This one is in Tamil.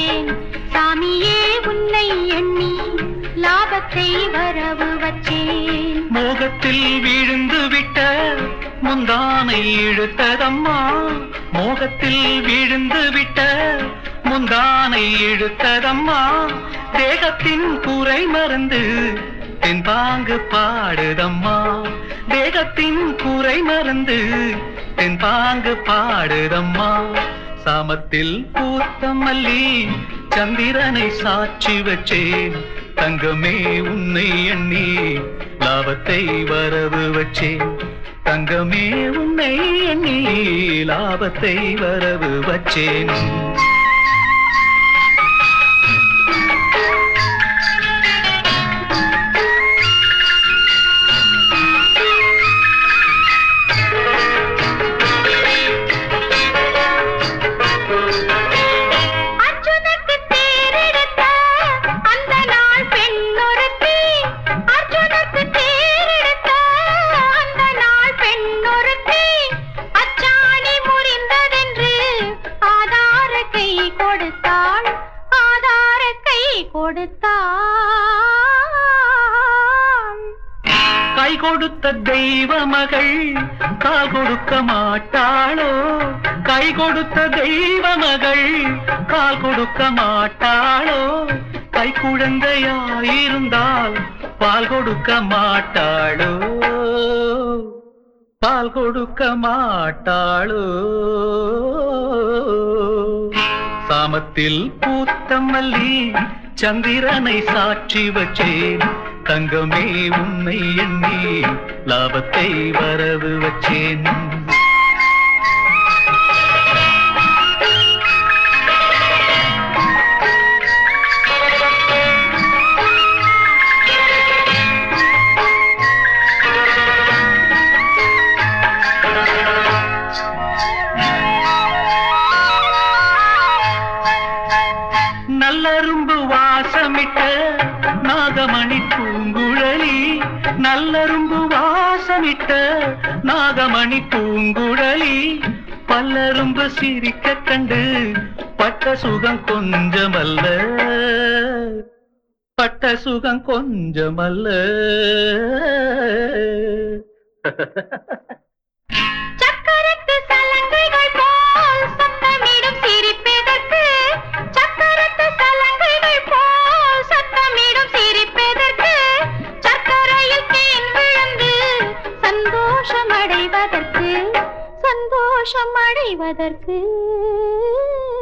வச்சேன் சாமியே உன்னை எண்ணி லாபத்தை வரவு வச்சேன் மோகத்தில் விழுந்து விட்ட முந்தானை இழுத்ததம்மா மோகத்தில் விழுந்து விட்ட முந்தானை இழுத்ததம்மா தேகத்தின் குறை மறந்து தென்பாங்கு பாடுதம்மா தேகத்தின் குறை மறந்து தென்பாங்கு பாடுதம்மா சாமத்தில் பூத்த மல்லி சந்திரனை சாட்சி வச்சேன் தங்கமே உன்னை எண்ணி லாபத்தை வரவு வச்சேன் தங்கமே உன்னை எண்ணி லாபத்தை வரவு வச்சேன் அர்ஜுனுக்கு தேரெடுத்த அந்த நாள் பெண்ணொருத்தி அர்ஜுனுக்கு தேரெடுத்த அந்த நாள் பெண்ணொருத்தி அச்சாணி முறிந்ததென்று ஆதார கை கொடுத்தாள் ஆதார கை கொடுத்தாள் கை கொடுத்த தெய்வ மகள் கால் கொடுக்க மாட்டாளோ கை கொடுத்த தெய்வ மகள் கால் கொடுக்க மாட்டாளோ கை குழந்தையாயிருந்தால் பால் கொடுக்க மாட்டாளோ பால் கொடுக்க மாட்டாளோ சாமத்தில் பூத்த மல்லி சந்திரனை சாட்சி வச்சேன் தங்கமே உன்னை எண்ணி லாபத்தை வரவு வச்சேன் நல்லரும்பு வாசமிட்ட நாகமணி பூங்குழலி நல்லரும்பு வாசமிட்ட நாகமணி பூங்குழலி பல்லரும்பு சிரிக்க கண்டு பட்ட சுகம் கொஞ்சமல்ல பட்ட சுகம் கொஞ்சமல்ல சக்கரத்து சலங்கைகள் போல் சத்தமிடும் சிரிப்பெதற்கு சக்கரத்து சலங்கைகள் போல் சத்தமிடும் சிரிப்பெதற்கு சர்க்கரையில் தேன் விழுந்து சந்தோஷம் அடைவதற்கு சந்தோஷம் அடைவதற்கு